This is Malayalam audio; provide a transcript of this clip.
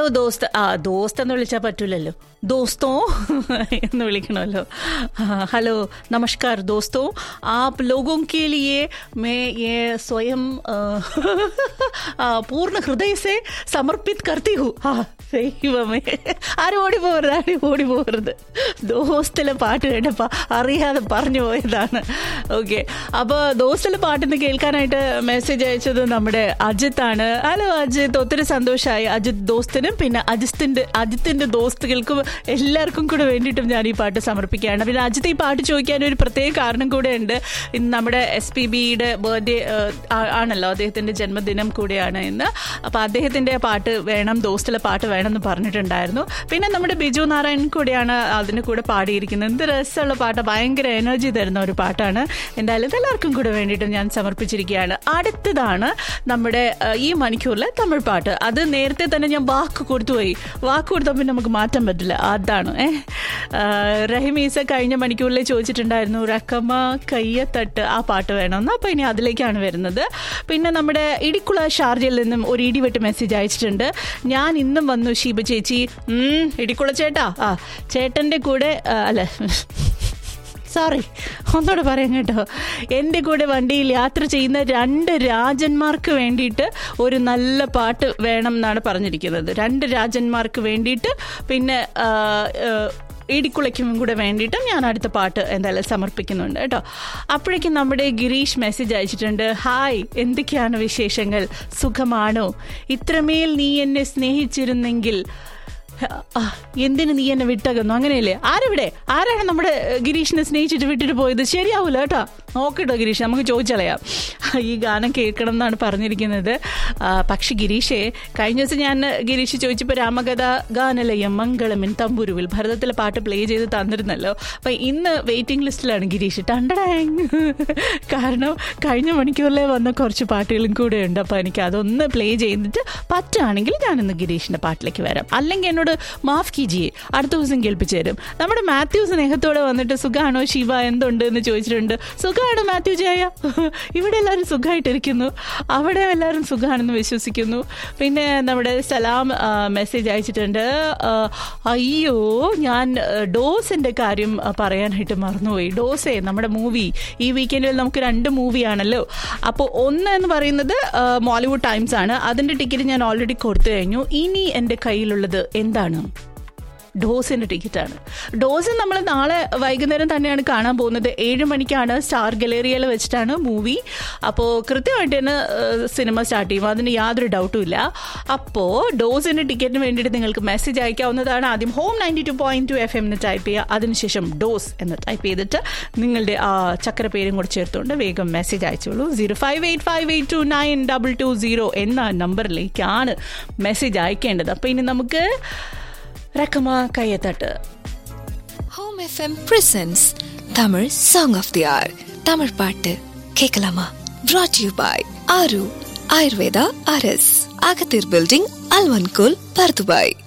ഹലോ ദോസ്ത് ആ ദോസ്ത് എന്ന് വിളിച്ചാൽ പറ്റൂലല്ലോ दोस्तों എന്ന് വിളിക്കണമല്ലോ हेलो नमस्कार दोस्तों आप लोगों के लिए मैं ये स्वयं अ, ആ, പൂർണ്ണ ഹൃദയ സെ സമർപ്പിത് കർത്തി ഹു ആ ദൈവമേ ആരും ഓടി പോകരുത് ആരും ഓടി പോകരുത് ദോസ്തിലെ പാട്ട് കേട്ടപ്പോൾ അറിയാതെ പറഞ്ഞു പോയതാണ് ഓക്കെ അപ്പോൾ ദോസ്തിലെ പാട്ടിന്ന് കേൾക്കാനായിട്ട് മെസ്സേജ് അയച്ചത് നമ്മുടെ അജിത്താണ് ഹലോ അജിത്ത് ഒത്തിരി സന്തോഷമായി അജിത് ദോസ്തിനും പിന്നെ അജിത്തിന്റെ അജിത്തിന്റെ ദോസ്തുകൾക്കും എല്ലാവർക്കും കൂടെ വേണ്ടിയിട്ടും ഞാൻ ഈ പാട്ട് സമർപ്പിക്കുകയാണ് പിന്നെ അജിത്ത് ഈ പാട്ട് ചോദിക്കാൻ ഒരു പ്രത്യേക കാരണം കൂടെ ഉണ്ട് ഇന്ന് നമ്മുടെ എസ് പി ബിയുടെ ബർത്ത്ഡേ ആണല്ലോ അദ്ദേഹത്തിന്റെ ജന്മദിനം കൂടെയാണ് ഇന്ന് അപ്പോൾ അദ്ദേഹത്തിന്റെ പാട്ട് വേണം ദോസ്തിലെ പാട്ട് വേണം എന്ന് പറഞ്ഞിട്ടുണ്ടായിരുന്നു പിന്നെ നമ്മുടെ ബിജു നാരായണൻ കൂടെയാണ് അതിന് കൂടെ പാടിയിരിക്കുന്നത് എന്ത് രസമുള്ള പാട്ട് ഭയങ്കര എനർജി തരുന്ന ഒരു പാട്ടാണ് എന്തായാലും ഇത് എല്ലാവർക്കും കൂടെ വേണ്ടിയിട്ട് ഞാൻ സമർപ്പിച്ചിരിക്കുകയാണ് അടുത്തതാണ് നമ്മുടെ ആ, ഈ മണിക്കൂറിലെ തമിഴ് പാട്ട് അത് നേരത്തെ തന്നെ ഞാൻ വാക്ക് കൊടുത്തുപോയി വാക്ക് കൊടുത്താൽ പിന്നെ നമുക്ക് മാറ്റാൻ പറ്റില്ല അതാണ് ഏ റഹിമീസ കഴിഞ്ഞ മണിക്കൂറിൽ ചോദിച്ചിട്ടുണ്ടായിരുന്നു റക്കമ്മ കയ്യത്തട്ട് ആ പാട്ട് വേണമെന്ന് അപ്പോൾ ഇനി അതിലേക്കാണ് വരുന്നത് പിന്നെ നമ്മുടെ ഇടിക്കുള ഷാർജയിൽ നിന്നും ഒരു ഇടിവെട്ട് മെസ്സേജ് അയച്ചിട്ടുണ്ട് ഞാൻ ഇന്നും വന്നു ഷീബ ചേച്ചി ഉം, ഇടിക്കുള ചേട്ടാ ആ ചേട്ടൻ്റെ കൂടെ ആ, അല്ല സോറി ഒന്നുകൂടെ പറയാം കേട്ടോ എൻ്റെ കൂടെ വണ്ടിയിൽ യാത്ര ചെയ്യുന്ന രണ്ട് രാജന്മാർക്ക് വേണ്ടിയിട്ട് ഒരു നല്ല പാട്ട് വേണം എന്നാണ് പറഞ്ഞിരിക്കുന്നത് രണ്ട് രാജന്മാർക്ക് വേണ്ടിയിട്ട് പിന്നെ ആ, ആ, ഇടിക്കുളയ്ക്കും കൂടെ വേണ്ടിയിട്ട് ഞാൻ അടുത്ത പാട്ട് എന്തായാലും സമർപ്പിക്കുന്നുണ്ട് കേട്ടോ അപ്പോഴേക്കും നമ്മുടെ ഗിരീഷ് മെസ്സേജ് അയച്ചിട്ടുണ്ട് ഹായ് എന്തൊക്കെയാണ് വിശേഷങ്ങൾ സുഖമാണോ ഇത്രമേൽ നീ എന്നെ സ്നേഹിച്ചിരുന്നെങ്കിൽ ആ, എന്തിന് നീ എന്നെ വിട്ടകന്നു അങ്ങനെയല്ലേ ആരെവിടെ ആരാണ് നമ്മുടെ ഏഹ്, ഗിരീഷിനെ സ്നേഹിച്ചിട്ട് വിട്ടിട്ട് പോയത് ശരിയാവൂല കേട്ടോ നോക്കട്ടോ ഗിരീഷ് നമുക്ക് ചോദിച്ചളയാം ഈ ഗാനം കേൾക്കണം എന്നാണ് പറഞ്ഞിരിക്കുന്നത് ആ, പക്ഷെ ഗിരീഷേ കഴിഞ്ഞ ദിവസം ഞാൻ ഗിരീഷ് ചോദിച്ചപ്പോൾ രാമകഥ ഗാനലയം മംഗളമിൻ തമ്പുരുവിൽ ഭരതത്തിലെ പാട്ട് പ്ലേ ചെയ്ത് തന്നിരുന്നല്ലോ അപ്പം ഇന്ന് വെയിറ്റിംഗ് ലിസ്റ്റിലാണ് ഗിരീഷ് ടണ്ടടാങ് കാരണം കഴിഞ്ഞ മണിക്കൂറിലെ വന്ന കുറച്ച് പാട്ടുകളും കൂടെ ഉണ്ട് അപ്പോൾ എനിക്ക് അതൊന്ന് പ്ലേ ചെയ്തിട്ട് പറ്റുകയാണെങ്കിൽ ഞാനിന്ന് ഗിരീഷിൻ്റെ പാട്ടിലേക്ക് വരാം അല്ലെങ്കിൽ എന്നോട് മാഫ് കീജിയെ അടുത്ത ദിവസം കേൾപ്പിച്ചു തരും നമ്മുടെ മാത്യു സ്നേഹത്തോടെ വന്നിട്ട് സുഖാണോ ശിവ എന്തുണ്ട് എന്ന് ചോദിച്ചിട്ടുണ്ട് സുഖമാണോ മാത്യു ജയ ഇവിടെ എല്ലാവരും സുഖമായിട്ടിരിക്കുന്നു അവിടെ എല്ലാവരും സുഖമാണെന്ന് വിശ്വസിക്കുന്നു പിന്നെ നമ്മുടെ സലാം മെസ്സേജ് അയച്ചിട്ടുണ്ട് ആ, അയ്യോ ഞാൻ ഡോസിൻ്റെ കാര്യം ആ, പറയാനായിട്ട് മറന്നുപോയി ഡോസേ നമ്മുടെ മൂവി ഈ വീക്കെൻഡിൽ നമുക്ക് രണ്ട് മൂവിയാണല്ലോ അപ്പോൾ ഒന്ന് എന്ന് പറയുന്നത് ആ, മോളിവുഡ് ടൈംസ് ആണ് അതിൻ്റെ ടിക്കറ്റ് ഞാൻ ഓൾറെഡി കൊടുത്തു കഴിഞ്ഞു ഇനി എൻ്റെ കയ്യിലുള്ളത് എന്താണ് ഡോസിൻ്റെ ടിക്കറ്റാണ് ഡോസ് നമ്മൾ നാളെ വൈകുന്നേരം തന്നെയാണ് കാണാൻ പോകുന്നത് ഏഴ് മണിക്കാണ് സ്റ്റാർ ഗലേറിയയിൽ വെച്ചിട്ടാണ് മൂവി അപ്പോൾ കൃത്യമായിട്ട് തന്നെ ഏഹ്, സിനിമ സ്റ്റാർട്ട് ചെയ്യും അതിന് യാതൊരു ഡൗട്ടും ഇല്ല അപ്പോൾ ഡോസിൻ്റെ ടിക്കറ്റിന് വേണ്ടിയിട്ട് നിങ്ങൾക്ക് മെസ്സേജ് അയക്കാവുന്നതാണ് ആദ്യം home ninety two point two F എന്ന് ടൈപ്പ് ചെയ്യുക അതിനുശേഷം ഡോസ് എന്ന് ടൈപ്പ് ചെയ്തിട്ട് നിങ്ങളുടെ ആ ചക്കര പേരും കൂടെ ചേർത്തുകൊണ്ട് വേഗം മെസ്സേജ് അയച്ചോളൂ zero five eight five eight two nine double two zero എന്ന നമ്പറിലേക്കാണ് മെസ്സേജ് അയക്കേണ്ടത് അപ്പോൾ ഇനി നമുക്ക് റക്കമ കയ്യത്തട്ട് home FM presents Tamil song of the ஆர் தமிழ் பாட்டு கேட்கலாமா brought யூ பாய் ஆரு ஆயுர்வேதா ஆர்எஸ் அகத்தீர் பில்டிங் அல்வன்கோல் பர்துபாய்